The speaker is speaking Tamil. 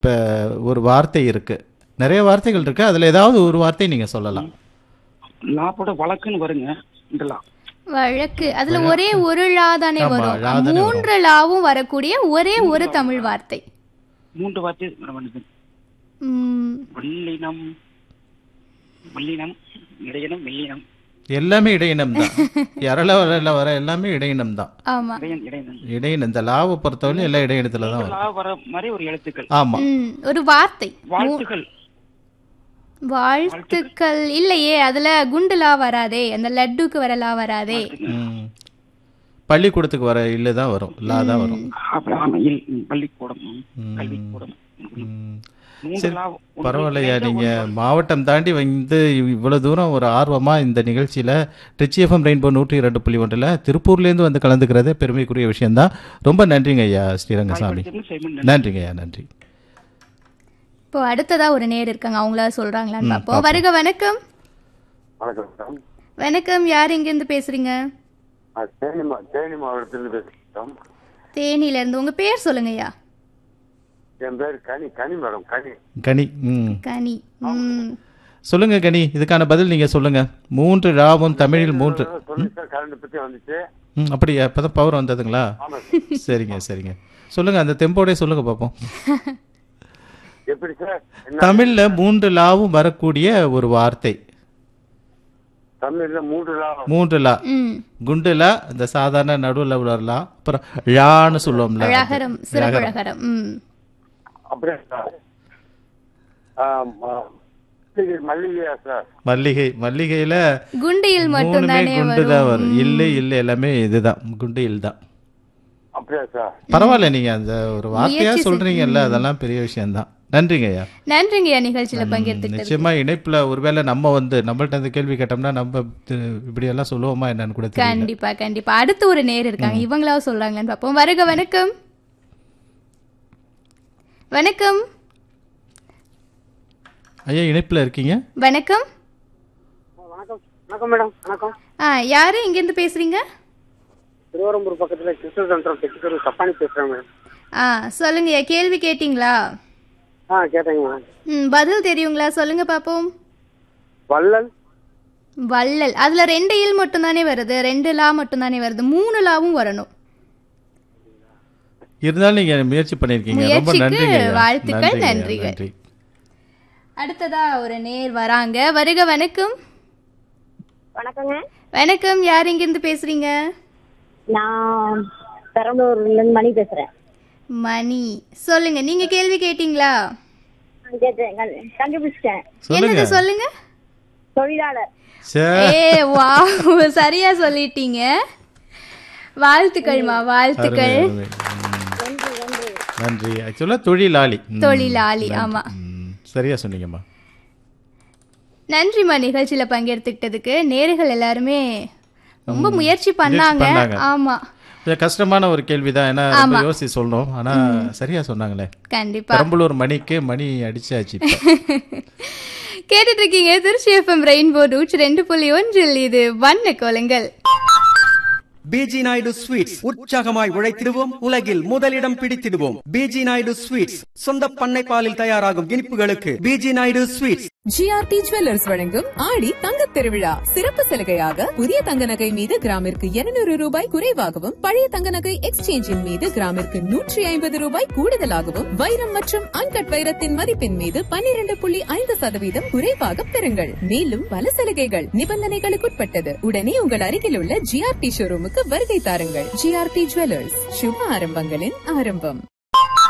இப்போ ஒரு வார்த்தை இருக்கு நிறைய வார்த்தைகள் இருக்கு அதில் ஏதாவது ஒரு வார்த்தை நீங்க சொல்லலாம் லா போட வழக்குன்னு வருங்க இந்த லா வழக்கு அதுல ஒரே ஒரு லா தானே ஆமா, வரும் லா தானே மூன்று லாவும் வரக்கூடிய ஒரே ஒரு தமிழ் வார்த்தை மூன்று வார்த்தை வர வேண்டியது ம், வல்லினம் வல்லினம் இடையினம் மெல்லினம் எல்லாமே இடையினம் தான் இரல வர வர எல்லாமே இடையினம் தான் ஆமா இடையன் இடையினம் இடையினம் இந்த லாவை பொறுத்தவரை எல்லாம் இடையினத்துல தான் வரும் லா வர மாதிரி ஒரு எழுத்துக்கள் ஆமா ம், ஒரு வார்த்தை வாழ்த்துக்கள் வாழ்த்துக்கள் இல்லையே அதுல குண்டுலா வராதே அந்த லட்டுக்கு வர லா வராதே ம். பள்ளிக்கூடத்துக்கு வர இல்ல தான் வரும் லா தான் வரும் அப்புறம் ஆமா, இல்- ம், பள்ளிக்கூடம் ம், கல்விக்கூடம் ம். மூன்று லா ஒன்று பரவாயில்லையா நீங்க மாவட்டம் தாண்டி வந்து இவ்வளவு தூரம் ஒரு ஆர்வமா இந்த நிகழ்ச்சியில ட்ரிச்சி எஃப்எம் ரெயின்போ நூற்றி இரண்டு புள்ளி ஒன்றில் திருப்பூர்லேருந்து வந்து கலந்துக்கிறதே பெருமைக்குரிய விஷயம்தான் ரொம்ப நன்றிங்க ஐயா ஸ்ரீரங்கசாமி வாய்ப்பளித்தமைக்கு செய்மன் நன்றிங்க ஐயா நன்றி இப்போ அடுத்ததா ஒரு நேர் இருக்காங்க அவங்களா சொல்றாங்களான்னு பார்ப்போம் வருக வணக்கம் வணக்கம் மேடம் வணக்கம் யார் இங்க இருந்து பேசுறீங்க நான் தேனி மா தேனி மாவட்டத்திலிருந்து பேசுகிறோம் தேனில இருந்து உங்க பேர் சொல்லுங்கய்யா என் பேர் கனி கனி மேடம் கனி கனி ம் கனி ம் சொல்லுங்க கனி இதுக்கான பதில் நீங்க சொல்லுங்க மூன்று ராவும் தமிழில் மூன்று சொல்லி சார் கரண்ட் பற்றி வந்துச்சு ம் அப்படியா இப்பதான் பவர் வந்ததுங்களா சரிங்க சரிங்க சொல்லுங்க அந்த தெம்போடே சொல்லுங்க பார்ப்போம் எப்படி சார் என்ன தமிழ்ல மூன்று லாவும் வரக்கூடிய ஒரு வார்த்தை தமிழ்ல மூன்று லாபம் மூன்று லா ம் குண்டு லா இந்த சாதாரண நடுவில் உள்ள லா அப்புறம் ழான்னு சொல்லுவோம்ல அது. அழகரம் சிறப்பழகரம் ம் அப்படியே சார் ஆம், ஆ, மல்லிகை மல்லிகையா சார் மல்லிகை மல்லிகையில குண்டியில் மட்டும் மூணுமே தானே குண்டு தான் வரும் வரும் இல்லை இல்லை எல்லாமே இதுதான் குண்டு இல் தான் அப்படியா சார் பரவாயில்ல நீங்க அந்த ஒரு வார்த்தையா முயற்சி செஞ்சு- சொல்றீங்கல்ல அதெல்லாம் பெரிய விஷயம்தான் நன்றிங்க ஐயா நன்றிங்கய்யா நிகழ்ச்சியில பங்கெடுத்துக்கிட்டது நிச்சயமா இணைப்புல ஒருவேளை நம்ம வந்து நம்மள்ட்ட இந்த கேள்வி கேட்டோம்னா நம்ம தி- இப்படி எல்லாம் சொல்லுவோமா என்னன்னு கூட தெரியல கண்டிப்பா கண்டிப்பா அடுத்து ஒரு நேர் இருக்காங்க இவங்களா சொல்றாங்கன்னு பார்ப்போம் வருக வணக்கம் வணக்கம் ஐயா இணைப்புல இருக்கீங்க வணக்கம் வணக்கம் வணக்கம் மேடம் வணக்கம் ஆ யாரு இங்க இருந்து பேசுறீங்க திருவரம்பூர் பக்கத்துல கிருஷ்ண சந்திரம் தெற்கு தப்பானி பேசுறேன் மேடம் ஆ சொல்லுங்கய்யா கேள்வி கேட்டிங்களா ஆ கேட்டேங்க மேடம் ம் பதில் தெரியுங்களா சொல்லுங்க பாப்போம் வள்ளல் வள்ளல் அதுல ரெண்டு இல் மட்டும் தானே வருது ரெண்டு லா மட்டும் தானே வருது மூணு லாவும் வரணும் இருந்தாலும் நீங்க முயற்சி பண்ணிருக்கீங்க ரொம்ப முயற்சிக்கு நன்றிங்க ஐயா. வாழ்த்துக்கள், நன்றிங்க ஐயா, நன்றிகள். நன்றி அடுத்ததா ஒரு நேர் வராங்க வருக வணக்கம் வணக்கங்க வணக்கம் யார் இங்க இருந்து பேசுறீங்க நான் பெரம்பலூர்ல இருந்து மணி பேசுறேன் மணி சொல்லுங்க நீங்க கேள்வி கேட்டீங்களா நான் கேட்டேன் கண்டு- கண்டுபிடிச்சிட்டேன் என்னது சொல்லுங்க தொழிலாளர் சே ஏ வா சரியா சொல்லிட்டீங்க வாழ்த்துக்கள்மா வாழ்த்துக்கள் அருமை, அருமை. ம். நன்றி ஆக்சுவலா தொழிலாளி ம். தொழிலாளி ஆமா ம். சரியா சொன்னீங்கம்மா நன்றிம்மா நிகழ்ச்சியில பங்கெடுத்துக்கிட்டதுக்கு நேர்கள் எல்லாருமே ரொம்ப முயற்சி பண்ணாங்க பண்ணாங்க. ஆமா கொஞ்சம் கஷ்டமான ஒரு கேள்விதான் ஏன்னா ரொம்ப யோசிச்சு சொல்லணும் ஆனா சரியா சொன்னாங்களே கண்டிப்பா பெரம்பலூர் மணிக்கு மணி அடிச்சாச்சு இப்ப. கேட்டுட்டு இருக்கீங்க திருச்சி எஃப்எம் ரெயின்போ நூற்றி ரெண்டு புள்ளி ஒன்றில் இது வண்ண கோலங்கள் பிஜி நாயுடு ஸ்வீட்ஸ் உற்சாகமாய் உழைத்திடுவோம் உலகில் முதலிடம் பிடித்திடுவோம் பிஜி நாயுடு ஸ்வீட்ஸ் சொந்த பண்ணை பாலில் தயாராகும் இனிப்புகளுக்கு பிஜி நாயுடு ஸ்வீட்ஸ் ஜிஆர்டி ஜுவல்லர்ஸ் வழங்கும் ஆடி தங்கத் திருவிழா சிறப்பு சலுகையாக புதிய தங்க நகை மீது கிராமிற்கு 200 ரூபாய் குறைவாகவும் பழைய தங்க நகை எக்ஸ்சேஞ்சின் மீது கிராமிற்கு நூற்றி ஐம்பது ரூபாய் கூடுதலாகவும் வைரம் மற்றும் அன்கட் வைரத்தின் மதிப்பின் மீது 12.5% புள்ளி ஐந்து சதவீதம் குறைவாக பெறுங்கள் மேலும் பல சலுகைகள் நிபந்தனைகளுக்குட்பட்டது உடனே உங்கள் அருகில் உள்ள ஜிஆர்டி ஷோரூமுக்கு வருகை தாருங்கள் ஜிஆர்டி ஜுவல்லர்ஸ் சுப ஆரம்பங்களின் ஆரம்பம்